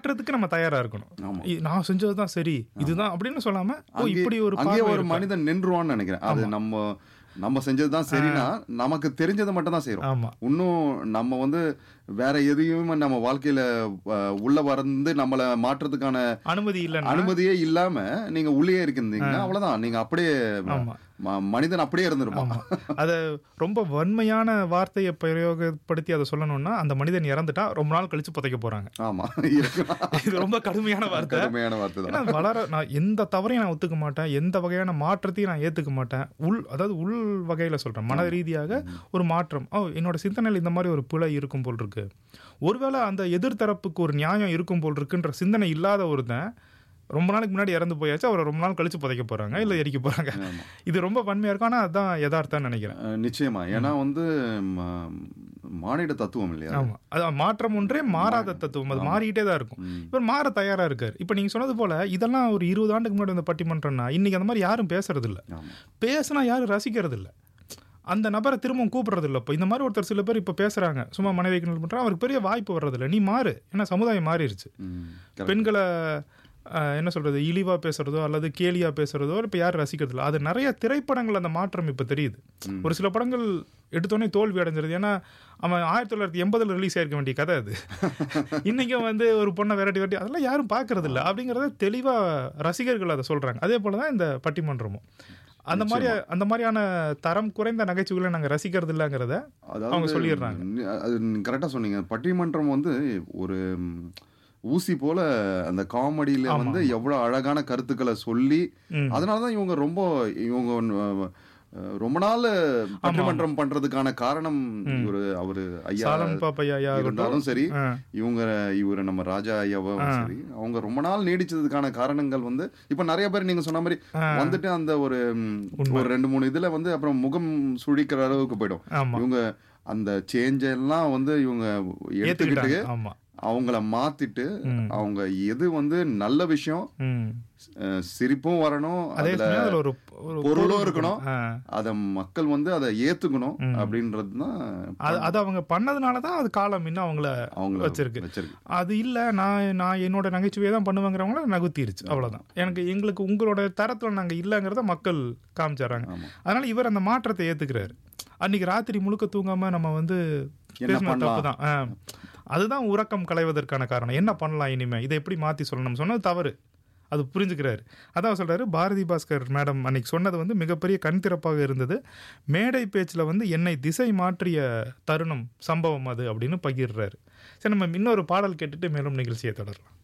மாற்றத்துக்கு நம்ம தயாரா இருக்கணும் ஆமா. இ- நான் செஞ்சதுதான் சரி இதுதான் அப்படின்னு சொல்லாம ஓ அங்கே- இப்படி ஒரு அங்கேயே பார்வை ஒரு இருக்கா? மனிதன் நின்றுவான்னு நினைக்கிறேன் அது நம்ம நம்ம செஞ்சதுதான் சரினா நமக்கு தெரிஞ்சதை மட்டும் தான் செய்யறோம் ஆமா இன்னும் நம்ம வந்து வேற எதையும் நம்ம வாழ்க்கையில அஹ், உள்ள வந்து நம்மள மாற்றத்துக்கான அனுமதி இல்லைன்னா அனுமதியே இல்லாம நீங்க உள்ளே இருக்கீங்கன்னா அவ்வளவுதான் நீங்க அப்படியே ஆமா. ம- மனிதன் அப்படியே இருந்திருப்பான் ஆமா அத ரொம்ப வன்மையான வார்த்தையை பிரயோகப்படுத்தி அதை சொல்லணும்னா அந்த மனிதன் இறந்துட்டா ரொம்ப நாள் கழிச்சு புதைக்க போறாங்க ஆமா இருக்கலாம். இது ரொம்ப கடுமையான வார்த்தை கடுமையான வார்த்தை தான் ஏன்னா வளர நான் எந்த தவறையும் நான் ஒத்துக்க மாட்டேன் எந்த வகையான மாற்றத்தையும் நான் ஏத்துக்க மாட்டேன் உள் அதாவது உள் வகையில சொல்றேன் மன ரீதியாக ஒரு மாற்றம் ஓ என்னோட சிந்தனையில் இந்த மாதிரி ஒரு பிழை இருக்கும் போல் இருக்கு ஒருவேளை அந்த எதிர்த்தரப்புக்கு ஒரு நியாயம் இருக்கும் போல் இருக்குன்ற சிந்தனை இல்லாத ஒருத்தன் ரொம்ப நாளைக்கு முன்னாடி இறந்து போயாச்சு அவரை ரொம்ப நாள் கழிச்சு புதைக்க போறாங்க இல்ல எரிக்க போறாங்க ஆமா. இது ரொம்ப வன்மையா இருக்கும் ஆனா அதுதான் யதார்த்தம்னு நினைக்கிறேன் அஹ், நிச்சயமா ஏன்னா வந்து ம- மானிட தத்துவம் இல்லையா ஆமா அது மாற்றம் ஒன்றே மாறாத தத்துவம் அது மாறிக்கிட்டே தான் இருக்கும் ம். இவர் மாற தயாரா இருக்காரு இப்ப நீங்க சொன்னது போல இதெல்லாம் ஒரு இருபது ஆண்டுக்கு முன்னாடி வந்த பட்டிமன்றம்னா இன்னைக்கு அந்த மாதிரி யாரும் பேசுறது இல்ல ஆமா பேசுனா யாரும் ரசிக்கிறது இல்ல அந்த நபரை திரும்பவும் கூப்பிடுறது இல்ல இப்போ இந்த மாதிரி ஒருத்தர் சில பேர் இப்ப பேசுறாங்க சும்மா மனைவிக்கு பண்றாங்க அவருக்கு பெரிய வாய்ப்பு வர்றது இல்ல நீ மாறு ஏன்னா சமுதாயம் மாறிடுச்சு ம். correct. பெண்களை அஹ், என்ன சொல்றது இழிவா பேசுறதோ அல்லது கேலியா பேசுறதோ இப்ப யாரும் ரசிக்கிறது இல்ல அது நிறைய திரைப்படங்கள் அந்த மாற்றம் இப்ப தெரியுது ஒரு சில படங்கள் எடுத்தோடனே தோல்வி அடைஞ்சிருது ஏன்னா அவன் ஆயிரத்தி தொள்ளாயிரத்தி எண்பதுல ரிலீஸ் ஆயிருக்க வேண்டிய கதை அது இன்னைக்கும் வந்து ஒரு பொண்ணை விரட்டி விரட்டி அதெல்லாம் யாரும் பார்க்கறது இல்ல அப்படிங்கறத தெளிவா ரசிகர்கள் அதை சொல்றாங்க அதே போலதான் இந்த பட்டிமன்றமும் அந்த மாதிரி அந்த மாதிரியான தரம் குறைந்த நகைச்சுவைகளை நாங்க ரசிக்கிறது இல்லைங்கிறத அவங்க சொல்லிடுறாங்க நி- அது கரெக்டா சொன்னீங்க பட்டிமன்றம் வந்து ஒரு ம், ஊசி போல அந்த காமெடியில வந்து எவ்வளவு அழகான கருத்துக்களை சொல்லி ம். அதனாலதான் இவங்க ரொம்ப இவங்க அஹ், அஹ், ரொம்ப நாள் பட்டிமன்றம் பண்றதுக்கான காரணம் இவரு அவரு ஐயா சாலன் பாப்பையா ஆகட்டும் இருந்தாலும் சரி ஆ. இவங்க இவரு நம்ம ராஜா ஐயாவும் சரி அவங்க ரொம்ப நாள் நீடிச்சதுக்கான காரணங்கள் வந்து இப்ப நிறைய பேர் நீங்க சொன்ன மாதிரி வந்துட்டு அந்த ஒரு ம், ஒரு ரெண்டு மூணு இதுல வந்து அப்புறம் முகம் சுழிக்கிற அளவுக்கு போயிடும் ஆமா இவங்க அந்த சேஞ்ச் எல்லாம் வந்து இவங்க எடுத்துக்கிட்டு ஏத்துக்கிட்டாங்க ஆமா அவங்கள மாத்திட்டு அவங்க எது வந்து நல்ல விஷயம் ம் அஹ், சிரிப்பும் வரணும் அதே அதுல சமயம் அதுல ஒரு ஒரு பொருளும் இருக்கணும் ஆ. அத மக்கள் வந்து அதை ஏத்துக்கணும் அப்படின்றது தான் அது அது அவங்க பண்ணதுனால தான் அது காலம் இன்னும் அவங்கள அவங்கள வச்சிருக்கு வச்சிருக்கு அது இல்ல நான் நான் என்னோட நகைச்சுவையை தான் பண்ணுவேங்கிறவங்கள நகுத்திருச்சு அவ்வளவுதான் எனக்கு எங்களுக்கு உங்களோட தரத்துல நாங்க இல்லைங்கிறத மக்கள் காமிச்சாராங்க அதனால இவர் அந்த மாற்றத்தை ஏத்துக்கிறாரு அன்னைக்கு ராத்திரி முழுக்க தூங்காம நம்ம வந்து என்ன பேசின பண்ணலாம்? தப்பு தான் ஆ. அதுதான் உறக்கம் களைவதற்கான காரணம் என்ன பண்ணலாம் இனிமே இதை எப்படி மாத்தி சொல்லணும் சொன்னது தவறு அது புரிஞ்சுக்கிறாரு அதான் சொல்றாரு பாரதி பாஸ்கர் மேடம் அன்னைக்கு சொன்னது வந்து மிகப்பெரிய கண் திறப்பாக இருந்தது மேடை பேச்சில் வந்து என்னை திசை மாற்றிய தருணம் சம்பவம் அது அப்படின்னு பகிர்றாரு சரி நம்ம இன்னொரு பாடல் கேட்டுட்டு மேலும் நிகழ்ச்சியை தொடரலாம்